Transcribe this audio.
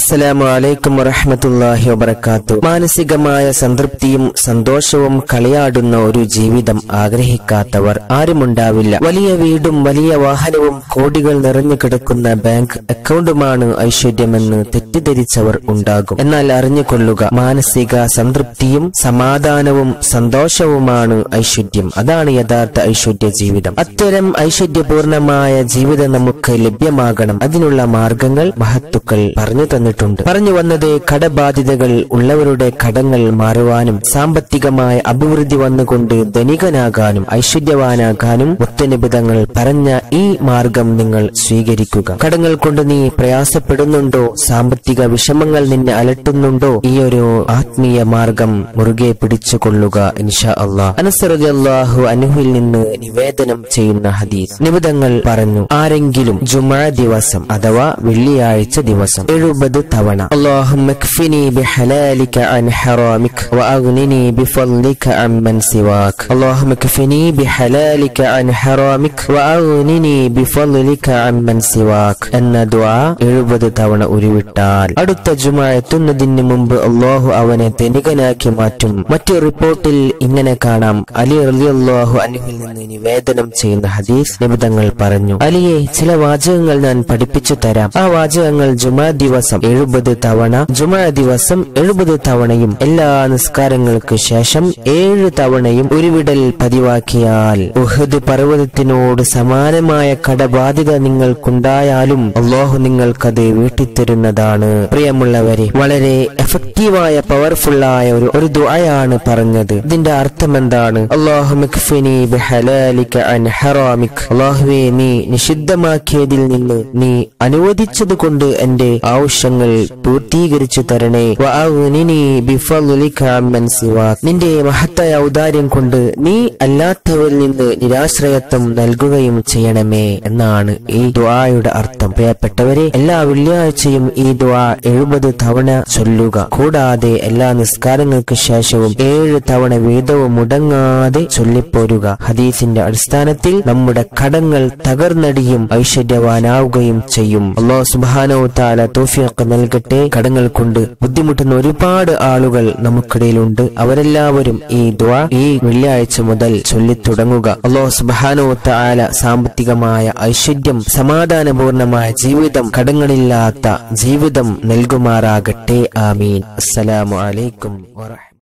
അസ്സലാമു അലൈക്കും വറഹ്മത്തുള്ളാഹി വബറകാത്തു മാനസികമായ സംതൃപ്തിയും സന്തോഷവും കളിയാടുന്ന ഒരു ജീവിതം ആഗ്രഹിക്കാത്തവർ ആരുമുണ്ടാവില്ല വലിയ വീടും വലിയ വാഹനവും കോടികൾ നിറഞ്ഞു കിടക്കുന്ന ബാങ്ക് അക്കൗണ്ടുമാണ് ഐശ്വര്യമെന്ന് തെറ്റിദ്ധരിച്ചവർ ഉണ്ടാകും എന്നാൽ അറിഞ്ഞുകൊള്ളുക മാനസിക സംതൃപ്തിയും സമാധാനവും സന്തോഷവുമാണ് ഐശ്വര്യം അതാണ് യഥാർത്ഥ ഐശ്വര്യ ജീവിതം അത്തരം ഐശ്വര്യപൂർണമായ ജീവിതം നമുക്ക് ലഭ്യമാകണം അതിനുള്ള മാർഗങ്ങൾ മഹത്തുക്കൾ പറഞ്ഞു തന്നിട്ടുണ്ട് പറഞ്ഞു വന്നത് കടബാധ്യതകൾ ഉള്ളവരുടെ കടങ്ങൾ മാറുവാനും സാമ്പത്തികമായ അഭിവൃദ്ധി വന്നുകൊണ്ട് ധനികനാകാനും ഐശ്വര്യവാനാകാനും മുത്തനിബിതങ്ങൾ പറഞ്ഞ ഈ മാർഗം നിങ്ങൾ സ്വീകരിക്കുക കടങ്ങൾ കൊണ്ട് നീ പ്രയാസപ്പെടുന്നുണ്ടോ സാമ്പത്തിക വിഷമങ്ങൾ നിന്നെ അലട്ടുന്നുണ്ടോ ഈ ഒരു ആത്മീയ മാർഗം മുറുകെ പിടിച്ചുകൊള്ളുക ഇൻഷാ അള്ളാഹ് അനസറുല്ലാഹു അനുഹിൽ നിന്ന് നിവേദനം ചെയ്യുന്ന ഹദീസ് നിബിതങ്ങൾ പറഞ്ഞു ആരെങ്കിലും ജുമാ ദിവസം അഥവാ വെള്ളിയാഴ്ച ദിവസം എഴുപത് തവണ اللهم اكفني بحلالك عن حرامك وأغنني بفضلك عمن سواك اللهم اكفني بحلالك عن حرامك وأغنني بفضلك عمن سواك എന്ന ദുആ എഴുപത് തവണ ഉരുവിട്ടാൽ അടുത്ത ജുമ എത്തുന്നതിന് മുമ്പ് അള്ളാഹു അവനെ ധനികനാക്കി മാറ്റും മറ്റു റിപ്പോർട്ടിൽ ഇങ്ങനെ കാണാം അലി റളിയല്ലാഹു അൻഹുവിൽ നിന്ന് നിവേദനം ചെയ്യുന്ന ഹദീസ് നിബിതങ്ങൾ പറഞ്ഞു അലിയെ ചില വാചകങ്ങൾ ഞാൻ പഠിപ്പിച്ചു തരാം ആ വാചകങ്ങൾ ജുമാ ദിവസം എഴുപത് തവണ ജുമാ ദിവസം എഴുപത് തവണയും എല്ലാ നിസ്കാരങ്ങൾക്ക് ശേഷം ഏഴ് തവണയും ഉരുവിടൽ പതിവാക്കിയാൽ ഉഹദ് പർവ്വതത്തിനോട് സമാനമായ കടബാധ്യത നിങ്ങൾക്കുണ്ടായാലും അള്ളാഹു നിങ്ങൾക്കത് വീട്ടിത്തരുന്നതാണ് പ്രിയമുള്ളവരെ വളരെ എഫക്റ്റീവായ പവർഫുള്ളായ ഒരു ഒരു ദുആയാണ് പറഞ്ഞത് ഇതിന്റെ അർത്ഥം എന്താണ് അള്ളാഹുവേ നീ നിഷിദ്ധമാക്കിയതിൽ നിന്ന് നീ അനുവദിച്ചത് കൊണ്ട് എന്റെ ആവശ്യങ്ങൾ പൂർത്തീകരിച്ചു തരണേ വഅഗ്നിനി ബിഫദ്ലിക അമ്മൻ സിവാക്. നിന്റെ മഹത്തായ ഔദാര്യം കൊണ്ട് നീ അല്ലാത്തവരിൽ നിന്ന് നിരാശ്രയത്വം നൽകുകയും ചെയ്യണമേ എന്നാണ് ഈ ദുആയുടെ അർത്ഥം പ്രിയപ്പെട്ടവരെ എല്ലാ വെള്ളിയാഴ്ചയും ഈ ദുആ എഴുപത് തവണ ചൊല്ലുക കൂടാതെ എല്ലാ നിസ്കാരങ്ങൾക്ക് ശേഷവും ഏഴ് തവണ വീതവും മുടങ്ങാതെ ചൊല്ലിപ്പോരുക ഹദീസിന്റെ അടിസ്ഥാനത്തിൽ നമ്മുടെ കടങ്ങൾ തകർന്നടിയും ഐശ്വര്യവാനാവുകയും ചെയ്യും അള്ളാഹു സുബാനോ താല തോഫിയൊക്കെ നൽകട്ടെ കടങ്ങൾ കൊണ്ട് ബുദ്ധിമുട്ടുന്ന ഒരുപാട് ആളുകൾ നമുക്കിടയിലുണ്ട് അവരെല്ലാവരും ഈ ദ്വാ ഈ വെള്ളിയാഴ്ച മുതൽ ചൊല്ലിത്തുടങ്ങുക അള്ളാഹു സുബാനോ താല സാമ്പത്തികമായ ഐശ്വര്യം സമാധാനപൂർണമായ ജീവിതം കടങ്ങളില്ലാത്ത ജീവിതം നൽകുമാറാകട്ടെ ആമീൻ അസ്സലാമു അലൈക്കും വറഹ്മത്തുള്ളാഹി